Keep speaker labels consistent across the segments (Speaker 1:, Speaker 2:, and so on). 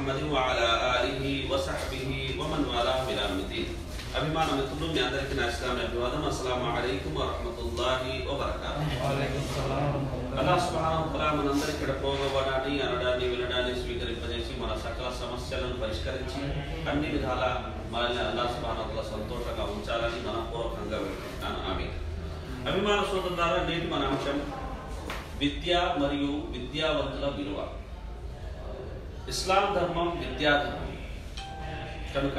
Speaker 1: محمد وعلى آله وصحبه ومن والاه إلى يوم الدين అభిమాన మిత్రులు మీ అందరికీ నా ఇస్లాం అభివాదం అస్సలం అలైకుం వరహమతుల్లాహి వబర్కాతు అల్లాహ్ సుబ్హానహు వతఆలా మనందరి ఇక్కడ పోగొవడాన్ని అనడాన్ని వినడాన్ని స్వీకరింపజేసి మన సకల సమస్యలను పరిష్కరించి అన్ని విధాల మనల్ని అల్లాహ్ సుబ్హానహు వతఆలా సంతోషంగా ఉంచాలని మనపూర్వకంగా వేడుకుంటున్నాను ఆమె అభిమాన సోదరులారా నేటి మన అంశం విద్య మరియు విద్యావంతుల విలువ ఇస్లాం ధర్మం విద్యాధర్మం కనుక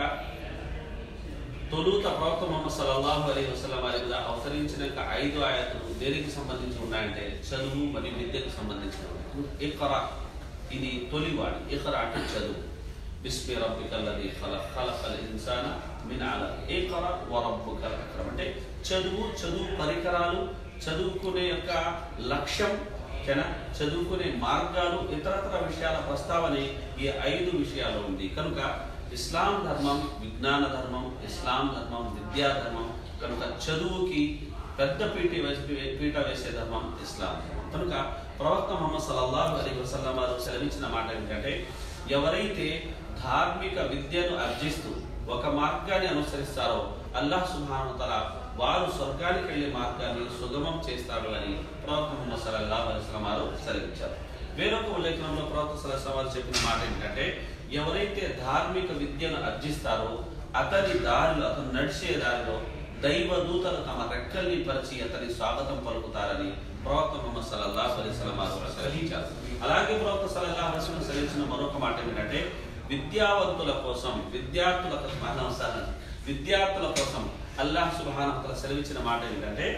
Speaker 1: తొలుత ప్రవక్త మొహమ్మద్ సల్లల్లాహు అలైహి వసల్లం వారి మీద అవతరించిన యొక్క ఐదు ఆయతులు దేనికి సంబంధించి ఉన్నాయంటే చదువు మరియు విద్యకు సంబంధించిన ఇఖరా ఇది తొలివాడి ఇఖరా అంటే చదువు బిస్మి రబ్బికల్లది ఖలక్ ఖలకల్ ఇన్సాన మిన్ అలక్ ఇఖరా వ రబ్బుకల్ అక్రమ్ అంటే చదువు చదువు పరికరాలు చదువుకునే యొక్క లక్ష్యం ఓకేనా చదువుకునే మార్గాలు ఇతరతర విషయాల ప్రస్తావన ఈ ఐదు విషయాలు ఉంది కనుక ఇస్లాం ధర్మం విజ్ఞాన ధర్మం ఇస్లాం ధర్మం విద్యా ధర్మం కనుక చదువుకి పెద్ద పీట వేసి పీట వేసే ధర్మం ఇస్లాం ధర్మం కనుక ప్రవక్త ముహమ్మద్ సల్లల్లాహు అలైహి వసల్లం వారు సెలవించిన మాట ఏంటంటే ఎవరైతే ధార్మిక విద్యను అర్జిస్తూ ఒక మార్గాన్ని అనుసరిస్తారో అల్లాహ్ సుబ్హానహు తఆలా వారు స్వర్గానికి వెళ్ళే మార్గాన్ని సుగమం చేస్తాడు అని ప్రవక్త ముహమ్మద్ సల్లల్లాహు అలైహి వసల్లం వారు సెలవించారు వేరొక ఉల్లేఖనంలో ప్రవక్త సలహా వారు చెప్పిన మాట ఏంటంటే ఎవరైతే ధార్మిక విద్యను అర్జిస్తారో అతని దారిలో అతను నడిచే దారిలో దైవ దూతలు తమ రెక్కల్ని పరిచి అతని స్వాగతం పలుకుతారని ప్రవక్త ముహమ్మద్ సల్లల్లాహు అలైహి వసల్లం వారు సెలవించారు అలాగే ప్రవక్త సల్లల్లాహు అలైహి వసల్లం సెలవించిన మరొక మాట ఏంటంటే విద్యావంతుల కోసం విద్యార్థుల కోసం విద్యార్థుల కోసం అల్లాహ్ సుబ్హానహు సెలవించిన మాట ఏంటంటే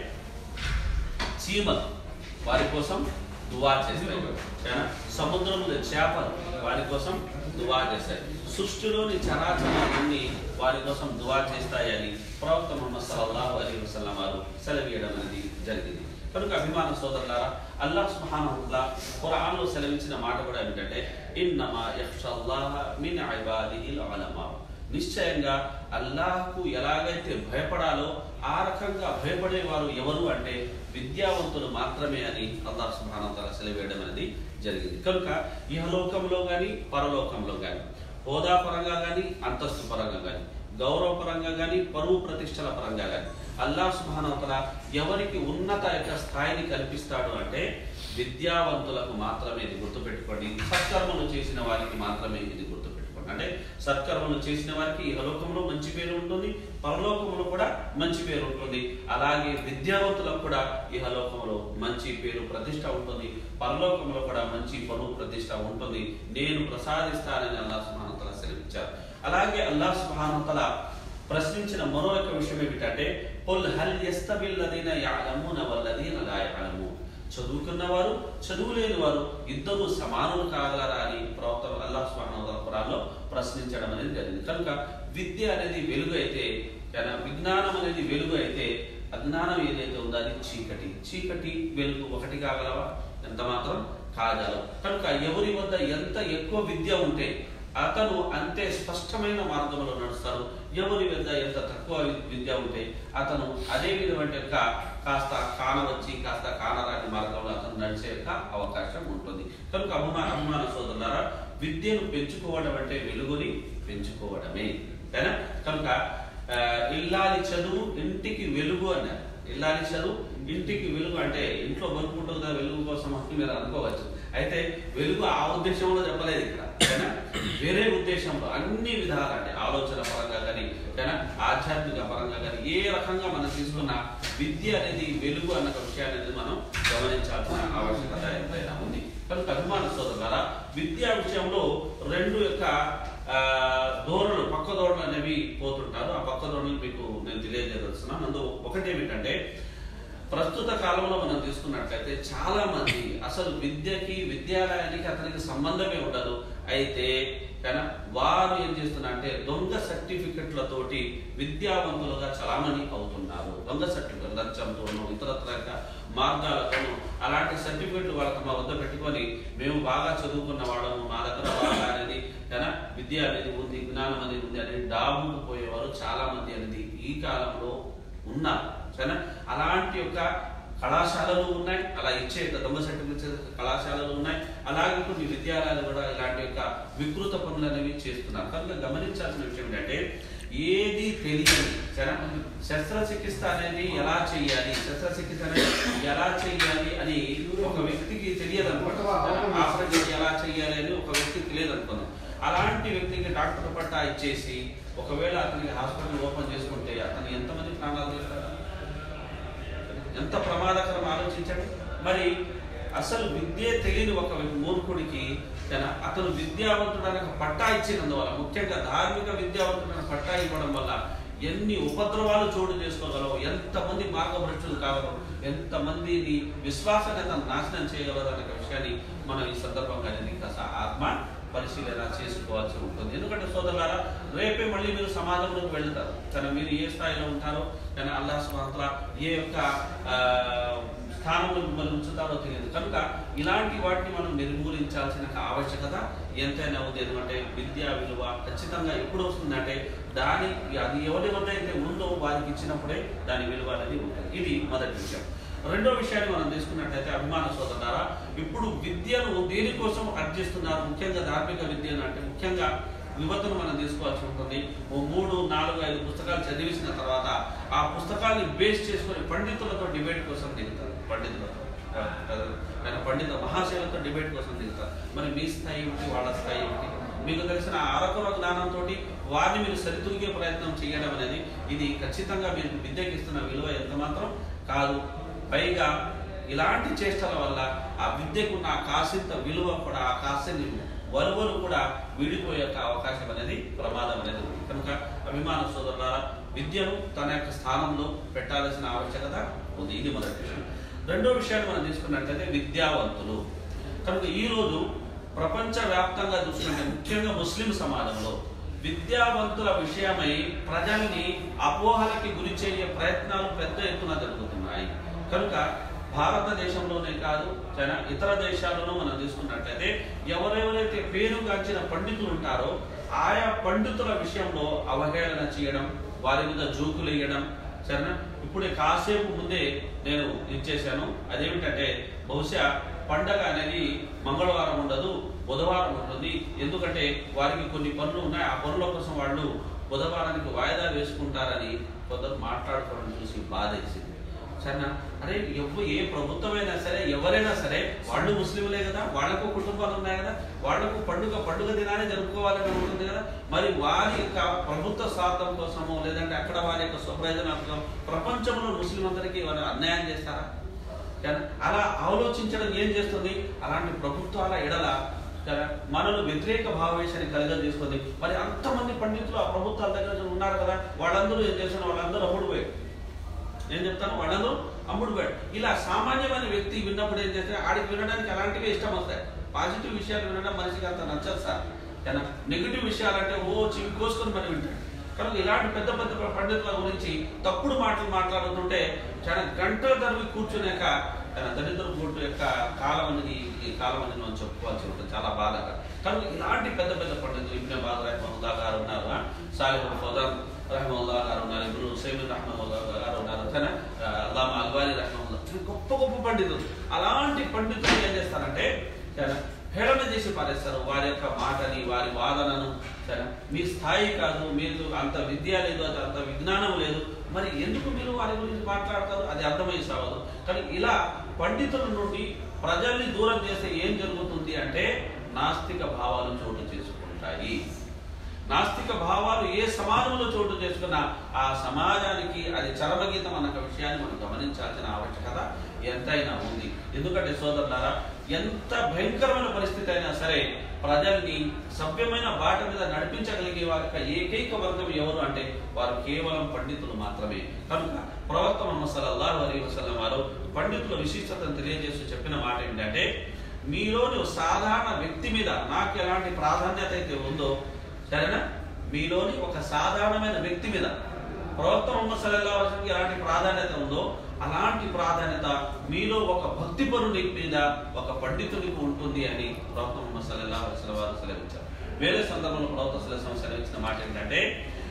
Speaker 1: చీమలు వారి కోసం దువా చేస్తాయి ఓకేనా? సముద్రంలో చేపలు వారి కోసం దువా చేస్తాయి సృష్టిలోని చరాచరాలన్నీ వారి కోసం దువా చేస్తాయని ప్రవక్త ముహమ్మద్ సల్లల్లాహు అలైహి వసల్లం వారు సెలవీయడం అనేది జరిగింది కనుక అభిమాన సోదరులారా అల్లాహ్ సుబ్హానహు వతఆలా ఖురాన్లో సెలవించిన మాట కూడా ఏమిటంటే ఇన్నమా యఖ్షల్లాహ మిన్ ఇబాదిహిల్ ఉలమా నిశ్చయంగా అల్లాహ్కు ఎలాగైతే భయపడాలో ఆ రకంగా భయపడేవారు ఎవరు అంటే విద్యావంతులు మాత్రమే అని అల్లాహ్ సుబ్హానహు వతఆలా సెలవేయడం అనేది జరిగింది కనుక ఇహలోకంలో కానీ పరలోకంలో కానీ హోదా పరంగా కానీ అంతస్తు పరంగా కానీ గౌరవ పరంగా కానీ పరువు ప్రతిష్టల పరంగా కానీ అల్లాహ్ సుబ్హానహు వతఆలా ఎవరికి ఉన్నత యొక్క స్థాయిని కల్పిస్తాడు అంటే విద్యావంతులకు మాత్రమే ఇది గుర్తుపెట్టుకోండి సత్కర్మలు చేసిన వారికి మాత్రమే ఇది గుర్తుపెట్టుకోండి అంటే సత్కర్మలు చేసిన వారికి ఇహలోకంలో మంచి పేరు ఉంటుంది పరలోకంలో కూడా మంచి పేరు ఉంటుంది అలాగే విద్యావంతులకు కూడా ఇహలోకంలో మంచి పేరు ప్రతిష్ట ఉంటుంది పరలోకంలో కూడా మంచి పరువు ప్రతిష్ట ఉంటుంది నేను ప్రసాదిస్తానని అల్లాహ్ సుబ్హానహు వతఆలా సెలవిచ్చారు అలాగే అల్లాహ్ సుబ్హానహు వతఆలా ప్రశ్నించిన మరో యొక్క విషయం ఏమిటంటే పుల్ హల్ యస్తవిల్లదీన యఅలమూన వల్లదీన లా యఅలమూన్ చదువుకున్నవారు చదువు లేని వారు ఇద్దరు సమానులు కాగలరా అని ప్రవక్త అల్లాహ్ సుబ్హానహు వతఆలా ఖురాన్లో ప్రశ్నించడం అనేది జరిగింది కనుక విద్య అనేది వెలుగు అయితే కానీ విజ్ఞానం అనేది వెలుగు అయితే అజ్ఞానం ఏదైతే ఉందో అది చీకటి చీకటి వెలుగు ఒకటి కాగలవా ఎంత మాత్రం కాగలవు కనుక ఎవరి వద్ద ఎంత ఎక్కువ విద్య ఉంటే అతను అంతే స్పష్టమైన మార్గంలో నడుస్తారు ఎవరి వద్ద ఎంత తక్కువ విద్య ఉంటే అతను అదే విధమైన యొక్క కాస్త కానవచ్చి కాస్త కానరాని మార్గంలో అతను నడిచే యొక్క అవకాశం ఉంటుంది కనుక అభిమాన అభిమాన సోదరులారా విద్యను పెంచుకోవడం అంటే వెలుగుని పెంచుకోవడమే కదా కనుక ఆ, ఇల్లాలి చదువు ఇంటికి వెలుగు అన్నారు ఇల్లాలి చదువు ఇంటికి వెలుగు అంటే ఇంట్లో బల్బు ఉంటుంది కదా వెలుగు కోసం అని మీరు అనుకోవచ్చు అయితే వెలుగు ఆ ఉద్దేశంలో చెప్పలేదు ఇక్కడ ఓకేనా? వేరే ఉద్దేశంలో అన్ని విధాలు అంటే ఆలోచన పరంగా కానీ ఓకేనా? ఆధ్యాత్మిక పరంగా కానీ ఏ రకంగా మనం తీసుకున్న విద్య అనేది వెలుగు అన్న ఒక విషయాన్ని అనేది మనం గమనించాల్సిన ఆవశ్యకత ఎంతైనా ఉంది కనుక అభిమాన సోదరులారా విద్యా విషయంలో రెండు యొక్క ఆ, ధోరణులు పక్క ధోరణులు అనేవి పోతుంటారు ఆ పక్క ధోరణులు మీకు నేను తెలియజేస్తున్నాను అందులో ఒకటి ఏమిటంటే ప్రస్తుత కాలంలో మనం తీసుకున్నట్లయితే చాలా మంది అసలు విద్యకి విద్యాలయానికి అతనికి సంబంధమే ఉండదు అయితే కానీ వారు ఏం చేస్తున్నారంటే దొంగ సర్టిఫికెట్లతోటి విద్యావంతులుగా చలామణి అవుతున్నారు దొంగ సర్టిఫికెట్ లంచంతోనూ ఇతరత్ర యొక్క మార్గాలతోనూ అలాంటి సర్టిఫికెట్లు వాళ్ళ తమ వద్ద పెట్టుకొని మేము బాగా చదువుకున్న వాళ్ళము మా దగ్గర బాగా అనేది కానీ విద్య అనేది ఉంది జ్ఞానం అనేది ఉంది అనేది డాబుకు పోయేవారు చాలా మంది అనేది ఈ కాలంలో ఉన్నారు సరేనా అలాంటి యొక్క కళాశాలలు ఉన్నాయి అలా ఇచ్చే దొంగ సర్టిఫికెట్స్ కళాశాలలు ఉన్నాయి అలాగే కొన్ని విద్యాలయాలు కూడా ఇలాంటి యొక్క వికృత పనులు అనేవి చేస్తున్నారు కనుక గమనించాల్సిన విషయం ఏంటంటే ఏది తెలియని సరే శస్త్రచికిత్స అనేది ఎలా చేయాలి శస్త్రచికిత్స అనేది ఎలా చేయాలి అని ఒక వ్యక్తికి తెలియదు అనుకుంటాం ఆపరేషన్ ఎలా చేయాలి అని ఒక వ్యక్తికి తెలియదు అనుకున్నాం అలాంటి వ్యక్తికి డాక్టర్ పట్టా ఇచ్చేసి ఒకవేళ అతనికి హాస్పిటల్ ఓపెన్ చేసుకుంటే అతను ఎంతమంది ప్రాణాలు తీస్తారు ఎంత ప్రమాదకరం ఆలోచించండి మరి అసలు విద్య తెలియని ఒక మూర్ఖుడికి తన- అతను విద్యావంతుడని ఒక పట్టా ఇచ్చినందువల్ల ముఖ్యంగా ధార్మిక విద్యావంతుడని పట్టా ఇవ్వడం వల్ల ఎన్ని ఉపద్రవాలు చోటు చేసుకోగలవు ఎంతమంది మార్గభ్రష్టులు కాగలవు ఎంతమందిని విశ్వాసాన్ని తను నాశనం చేయగలరు అనే విషయాన్ని మనం ఈ సందర్భంగా నేను కాస్త ఆత్మ పరిశీలన చేసుకోవాల్సి ఉంటుంది ఎందుకంటే సోదరులారా రేపే మళ్ళీ మీరు సమాజంలోకి వెళ్తారు కానీ మీరు ఏ స్థాయిలో ఉంటారో కానీ అల్లాహ్ సుబ్హానహు ఏ యొక్క ఆ, స్థానంలో మిమ్మల్ని ఉంచుతారో తెలియదు కనుక ఇలాంటి వాటిని మనం నిర్మూలించాల్సిన ఆవశ్యకత ఎంతైనా ఉంది ఎందుకంటే విద్యా విలువ ఖచ్చితంగా ఎప్పుడు వస్తుందంటే దాని అది ఎవరి వద్ద అయితే ఉందో వారికి ఇచ్చినప్పుడే దాని విలువ అనేది ఉంటుంది ఇది మొదటి విషయం రెండో విషయాన్ని మనం తీసుకున్నట్లయితే అభిమాన సోదరులారా ఇప్పుడు విద్యను దేనికోసం అర్జిస్తున్నారు ముఖ్యంగా ధార్మిక విద్యను అంటే ముఖ్యంగా యువతను మనం తీసుకోవాల్సి ఉంటుంది ఓ మూడు నాలుగు ఐదు పుస్తకాలు చదివించిన తర్వాత ఆ పుస్తకాన్ని బేస్ చేసుకొని పండితులతో డిబేట్ కోసం దిగుతారు పండితులతో ఆయన పండిత మహాశయులతో డిబేట్ కోసం దిగుతారు మరి మీ స్థాయి ఏమిటి వాళ్ళ స్థాయి ఏమిటి మీకు తెలిసిన అరకొర జ్ఞానంతో వారిని మీరు సరితూగే ప్రయత్నం చేయడం అనేది ఇది ఖచ్చితంగా మీరు విద్యకి ఇస్తున్న విలువ ఎంత మాత్రం కాదు పైగా ఇలాంటి చేష్టల వల్ల ఆ విద్యకు ఉన్న ఆ కాసింత విలువ కూడా ఆ కాసిని వలువలు కూడా విడిపోయే యొక్క అవకాశం అనేది ప్రమాదం అనేది ఉంది కనుక అభిమాన సోదరులారా విద్యను తన యొక్క స్థానంలో పెట్టాల్సిన ఆవశ్యకత ఉంది ఇది మొదటి విషయం రెండో విషయాన్ని మనం తీసుకున్నట్లయితే విద్యావంతులు కనుక ఈ రోజు ప్రపంచ వ్యాప్తంగా చూసుకుంటే ముఖ్యంగా ముస్లిం సమాజంలో విద్యావంతుల విషయమై ప్రజల్ని అపోహలకి గురి చేయే ప్రయత్నాలు పెద్ద ఎత్తున జరుగుతున్నాయి కనుక భారతదేశంలోనే కాదు చైనా ఇతర దేశాల్లోనూ మనం తీసుకున్నట్లయితే ఎవరెవరైతే పేరుగాంచిన పండితులు ఉంటారో ఆయా పండితుల విషయంలో అవహేళన చేయడం వారి మీద జోకులు వేయడం సరేనా ఇప్పుడే కాసేపు ముందే నేను ఇచ్చేశాను అదేమిటంటే బహుశా పండగ అనేది మంగళవారం ఉండదు బుధవారం ఉంటుంది ఎందుకంటే వారికి కొన్ని పనులు ఉన్నాయి ఆ పనుల కోసం వాళ్ళు బుధవారానికి వాయిదా వేసుకుంటారని కొందరు మాట్లాడుకోవడం చూసి బాధ వేసింది సరేనా అరే ఎవ్వ ఏ ప్రభుత్వమైనా సరే ఎవరైనా సరే వాళ్ళు ముస్లింలే కదా వాళ్ళకు కుటుంబాలు ఉన్నాయి కదా వాళ్ళకు పండుగ పండుగ దినాన్ని జరుపుకోవాలని ఉంటుంది కదా మరి వారి యొక్క ప్రభుత్వ స్వార్థం కోసమో లేదంటే అక్కడ వారి యొక్క స్వప్రయోజనాల కోసం ప్రపంచంలో ముస్లిం అందరికీ వాళ్ళు అన్యాయం చేస్తారా కానీ అలా ఆలోచించడం ఏం చేస్తుంది అలాంటి ప్రభుత్వాల ఎడల కదా మనలో వ్యతిరేక భావేశాన్ని కలగజేస్తుంది మరి అంతమంది పండితులు ఆ ప్రభుత్వాల దగ్గర ఉన్నారు కదా వాళ్ళందరూ ఏం చేస్తున్న వాళ్ళందరూ అమ్ముడు పోయారు నేను చెప్తాను వాళ్ళందరూ అమ్ముడు పోయాడు ఇలా సామాన్యమైన వ్యక్తి విన్నప్పుడు ఏం చేస్తే ఆడికి వినడానికి అలాంటివే ఇష్టం వస్తాయి పాజిటివ్ విషయాలు వినడం మనిషికి అంత నచ్చదు సార్ కానీ నెగిటివ్ విషయాలంటే ఓ చెవి కోసుకొని మరి వింటాడు కనుక ఇలాంటి పెద్ద పెద్ద పండితుల గురించి తప్పుడు మాటలు మాట్లాడుతుంటే చాలా గంటల తరవి కూర్చునేక తన దరిద్ర బోర్డు యొక్క కాలం అనేది ఈ కాలం అనేది మనం చెప్పుకోవాల్సి ఉంటుంది చాలా బాధగా కనుక ఇలాంటి పెద్ద పెద్ద పండితులు ఇబ్నే బాద్ రహమల్లా గారు ఉన్నారు సాలిహుల్ ఫోదన్ రహమల్లా గారు ఉన్నారు ఇప్పుడు సైమన్ రహమల్లా గారు ఉన్నారు తన అల్లామా అల్వాలి రహమల్లా గొప్ప గొప్ప పండితులు అలాంటి పండితులు ఏం చేస్తారంటే చాలా హేళన చేసి పారేస్తారు వారి యొక్క మాటని వారి వాదనను సరే మీ స్థాయి కాదు మీకు అంత విద్య లేదు అది అంత విజ్ఞానం లేదు మరి ఎందుకు మీరు వారి గురించి మాట్లాడతారు అది అర్థమై సావదు కానీ ఇలా పండితుల నుండి ప్రజల్ని దూరం చేస్తే ఏం జరుగుతుంది అంటే నాస్తిక భావాలు చోటు చేసుకుంటాయి నాస్తిక భావాలు ఏ సమాజంలో చోటు చేసుకున్నా ఆ సమాజానికి అది చరమగీతం అన్న ఒక విషయాన్ని మనం గమనించాల్సిన ఆవశ్యకత ఎంతైనా ఉంది ఎందుకంటే సోదరులారా ఎంత భయంకరమైన పరిస్థితి అయినా సరే ప్రజల్ని సభ్యమైన బాట మీద నడిపించగలిగే వారి యొక్క ఏకైక వర్గం ఎవరు అంటే వారు కేవలం పండితులు మాత్రమే కనుక ప్రవక్త మొహమ్మద్ సల్లల్లాహు అలైహి వసల్లం వారు పండితుల విశిష్టతను తెలియజేస్తూ చెప్పిన మాట ఏంటంటే మీలోని ఒక సాధారణ వ్యక్తి మీద నాకు ఎలాంటి ప్రాధాన్యత అయితే ఉందో సరేనా మీలోని ఒక సాధారణమైన వ్యక్తి మీద ప్రవక్త ముహమ్మద్ సల్లల్లాహు అలైహి వసల్లం ఎలాంటి ప్రాధాన్యత ఉందో అలాంటి ప్రాధాన్యత మీలో ఒక భక్తి పరుడి మీద ఒక పండితుడికి ఉంటుంది అని ప్రవక్త ముహమ్మద్ సల్లల్లాహు అలైహి వసల్లం వారు సెలవించారు వేరే సందర్భంలో ప్రవక్త సల్లల్లాహు అలైహి వసల్లం సెలవించిన మాట ఏంటంటే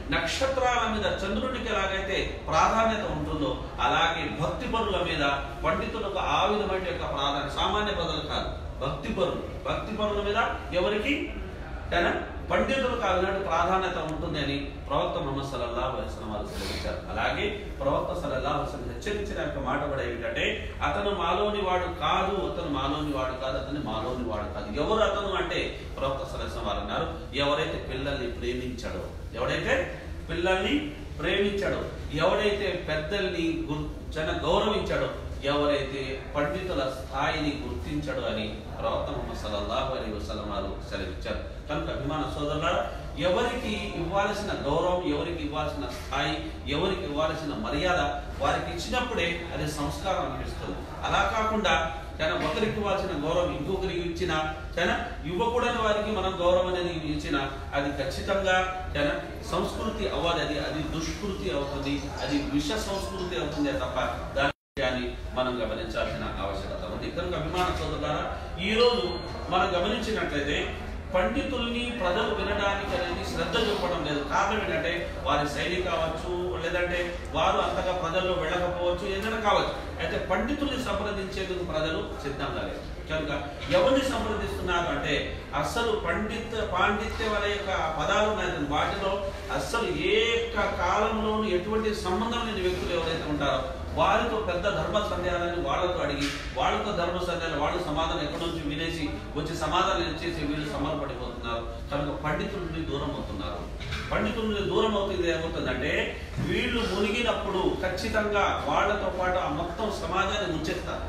Speaker 1: నక్షత్రాల మీద చంద్రునికి ఎలాగైతే ప్రాధాన్యత ఉంటుందో అలాగే భక్తి పరుల మీద పండితులకు ఆ విధమైన యొక్క ప్రాధాన్యత సామాన్య ప్రజలు కాదు భక్తి పరులు భక్తి పరుల మీద ఎవరికి కానీ పండితులకు అలాంటి ప్రాధాన్యత ఉంటుంది అని ప్రవక్త ముహమ్మద్ సల్లల్లాహు అలైహి వసల్లం వారు సెలవించారు అలాగే ప్రవక్త సల్లల్లాహు అలైహి వసల్లం హెచ్చరించిన యొక్క మాట కూడా ఏమిటంటే అతను మాలోని వాడు కాదు అతను మాలోని వాడు కాదు అతను మాలోని వాడు కాదు ఎవరు అతను అంటే ప్రవక్త సల్లల్లాహు అలైహి వసల్లం వారు అన్నారు ఎవరైతే పిల్లల్ని ప్రేమించాడో ఎవడైతే పిల్లల్ని ప్రేమించాడో ఎవడైతే పెద్దల్ని గుర్- జన గౌరవించాడో ఎవరైతే పండితుల స్థాయిని గుర్తించడు అని ప్రవక్త ముహమ్మద్ సల్లల్లాహు అలైహి వసల్లం వారు సెలవిచ్చారు కనుక అభిమాన సోదరులారా ఎవరికి ఇవ్వాల్సిన గౌరవం ఎవరికి ఇవ్వాల్సిన స్థాయి ఎవరికి ఇవ్వాల్సిన మర్యాద వారికి ఇచ్చినప్పుడే అది సంస్కారం అనిపిస్తుంది అలా కాకుండా చాలా ఒకరికి ఇవ్వాల్సిన గౌరవం ఇంకొకరికి ఇచ్చిన చాలా ఇవ్వకూడని వారికి మనం గౌరవం అనేది ఇచ్చిన అది ఖచ్చితంగా చాలా సంస్కృతి అవ్వదు అది అది దుష్కృతి అవుతుంది అది విష సంస్కృతి అవుతుంది తప్ప దాని విషయాన్ని మనం గమనించాల్సిన ఆవశ్యకత ఉంది కనుక అభిమాన సోదరులారా ఈ రోజు మనం గమనించినట్లయితే పండితుల్ని ప్రజలు వినడానికి అనేది శ్రద్ధ చూపడం లేదు కారణం ఏంటంటే వారి శైలి కావచ్చు లేదంటే వారు అంతగా ప్రజల్లో వెళ్ళకపోవచ్చు ఏదైనా కావచ్చు అయితే పండితుల్ని సంప్రదించేందుకు ప్రజలు సిద్ధంగా లేరు కనుక ఎవరిని సంప్రదిస్తున్నారు అంటే అస్సలు పండిత పాండిత్య వారి యొక్క పదాలు ఉన్నాయి వాటిలో అస్సలు ఏ యొక్క కాలంలోనూ ఎటువంటి సంబంధం లేని వ్యక్తులు ఎవరైతే ఉంటారో వారితో పెద్ద ధర్మ సందేహాలని వాళ్ళతో అడిగి వాళ్ళతో ధర్మ సందేహాలు వాళ్ళు సమాధానం ఎక్కడి నుంచి వినేసి వచ్చి సమాధానం ఇచ్చేసి వీళ్ళు సమరపడిపోతున్నారు కనుక పండితుల నుండి దూరం అవుతున్నారు పండితుల నుండి దూరం అవుతుంది ఏమవుతుందంటే వీళ్ళు మునిగినప్పుడు ఖచ్చితంగా వాళ్ళతో పాటు ఆ మొత్తం సమాజాన్ని ముంచేస్తారు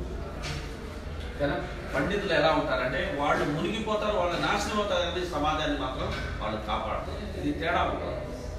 Speaker 1: కదా పండితులు ఎలా ఉంటారంటే వాళ్ళు మునిగిపోతారు వాళ్ళు నాశనం అవుతారు కానీ సమాజాన్ని మాత్రం వాళ్ళు కాపాడుతారు ఇది తేడా ఉంటుంది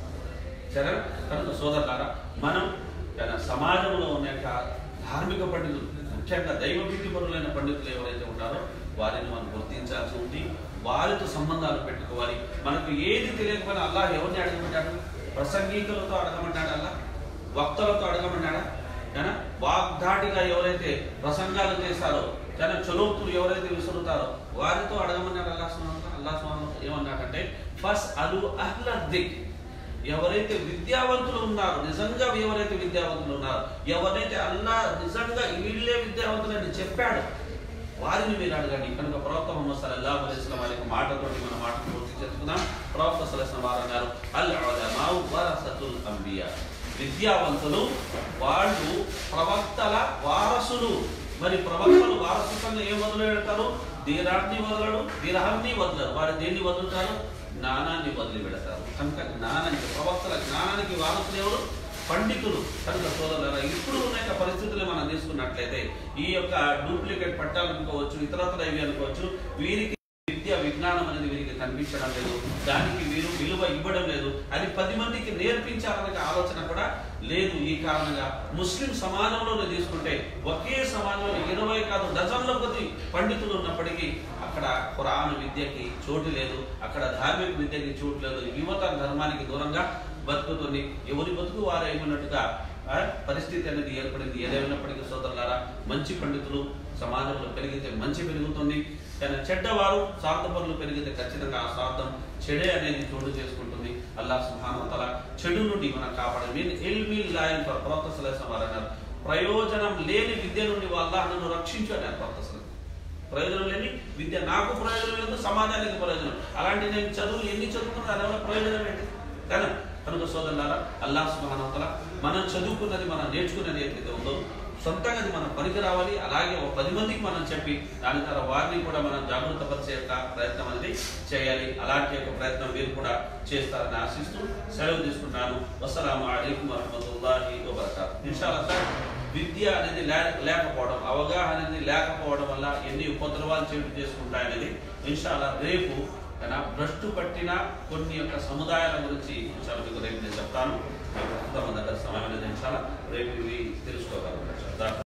Speaker 1: సరే కనుక సోదరులారా మనం తన సమాజంలో ఉన్న యొక్క ధార్మిక పండితులు ముఖ్యంగా దైవ భీతి పరులైన పండితులు ఎవరైతే ఉంటారో వారిని మనం గుర్తించాల్సి ఉంది వారితో సంబంధాలు పెట్టుకోవాలి మనకు ఏది తెలియకపోయినా అల్లాహ్ ఎవరిని అడగమంటాడు ప్రసంగికులతో అడగమంటాడు అల్లా వక్తలతో అడగమన్నాడా ఏనా? వాగ్దాటిగా ఎవరైతే ప్రసంగాలు చేస్తారో తన చలోక్తులు ఎవరైతే విసురుతారో వారితో అడగమన్నాడు అల్లా సుమాన్ అల్లా సుమాన్ ఏమన్నాడంటే ఫస్ట్ అలు అహ్ల దిక్ ఎవరైతే విద్యావంతులు ఉన్నారో నిజంగా ఎవరైతే విద్యావంతులు ఉన్నారో ఎవరైతే అల్లా నిజంగా వీళ్ళే విద్యావంతులని చెప్పాడు వారిని మీరు అడగండి కనుక ప్రవక్త ముహమ్మద్ సల్లల్లాహు అలైహి వసల్లం వారి యొక్క మాటతోటి మన మాట పూర్తి చేసుకుందాం ప్రవక్త సలహా వారు అన్నారు అల్ ఉలమాउ వరసతుల్ అంబియా విద్యావంతులు వాళ్ళు ప్రవక్తల వారసులు మరి ప్రవక్తలు వారసత్వంగా ఏం వదిలి పెడతారు దీరాన్ని వదలడు దిరహాన్ని వదలరు వారు దేన్ని వదులుతారు జ్ఞానాన్ని వదిలి పెడతారు కనుక జ్ఞానానికి ప్రవక్తల జ్ఞానానికి వారసులు ఎవరు పండితులు కనుక సోదరులారా ఇప్పుడు ఉన్న యొక్క పరిస్థితులు మనం తీసుకున్నట్లయితే ఈ యొక్క డూప్లికేట్ పట్టాలు అనుకోవచ్చు ఇతరత్ర ఇవి అనుకోవచ్చు వీరికి విద్య విజ్ఞానం అనేది వీరికి కనిపించడం లేదు దానికి వీరు విలువ ఇవ్వడం లేదు అది పది మందికి నేర్పించాలనే ఆలోచన కూడా లేదు ఈ కారణంగా ముస్లిం సమాజంలోనే తీసుకుంటే ఒకే సమాజంలో ఇరవై కాదు డజన్ల కొద్ది పండితులు ఉన్నప్పటికీ అక్కడ ఖురాన్ విద్యకి చోటు లేదు అక్కడ ధార్మిక విద్యకి చోటు లేదు యువత ధర్మానికి దూరంగా బతుకుతుంది ఎవరి బతుకు వారు ఏమన్నట్టుగా ఆ, పరిస్థితి అనేది ఏర్పడింది ఏదేమైనప్పటికీ సోదరులారా మంచి పండితులు సమాజంలో పెరిగితే మంచి పెరుగుతుంది కానీ చెడ్డవారు స్వార్థపరులు పెరిగితే ఖచ్చితంగా ఆ స్వార్థం చెడే అనేది చోటు చేసుకుంటుంది అల్లా సుహానతల చెడు నుండి మనం కాపాడాలి మీన్ ఎల్మి లాయన్ ప్రవక్త సలహా వారు అన్నారు ప్రయోజనం లేని విద్య నుండి వాళ్ళ నన్ను రక్షించు అన్నారు ప్రవక్త సలహా ప్రయోజనం లేని విద్య నాకు ప్రయోజనం లేదు సమాజానికి ప్రయోజనం అలాంటి నేను చదువులు ఎన్ని చదువుకున్నా దానివల్ల ప్రయోజనం ఏంటి కానీ కనుక సోదరులారా అల్లా సుబానవతల మనం చదువుకున్నది మనం నేర్చుకున్నది ఏదైతే ఉందో సొంతంగా అది మనం పనికి రావాలి అలాగే ఒక పది మందికి మనం చెప్పి దాని తర్వాత వారిని కూడా మనం జాగృత పరిచే యొక్క ప్రయత్నం అనేది చేయాలి అలాంటి యొక్క ప్రయత్నం మీరు కూడా చేస్తారని ఆశిస్తూ సెలవు తీసుకుంటాను వసలాము అలైకుం వరహమతుల్లాహి వబర్కాతు ఇన్షాల్లా సార్ విద్య అనేది లే- లేకపోవడం అవగాహన అనేది లేకపోవడం వల్ల ఎన్ని ఉపద్రవాలు చేటు చేసుకుంటాయనేది ఇన్షాల్లా రేపు తన భ్రష్టు పట్టిన కొన్ని యొక్క సముదాయాల గురించి ఇన్షాల్లా మీకు రేపు నేను చెప్తాను ప్రస్తుతం మన దగ్గర సమయం అనేది ఇన్షాల్లా రేపు ఇవి తెలుసుకోగలం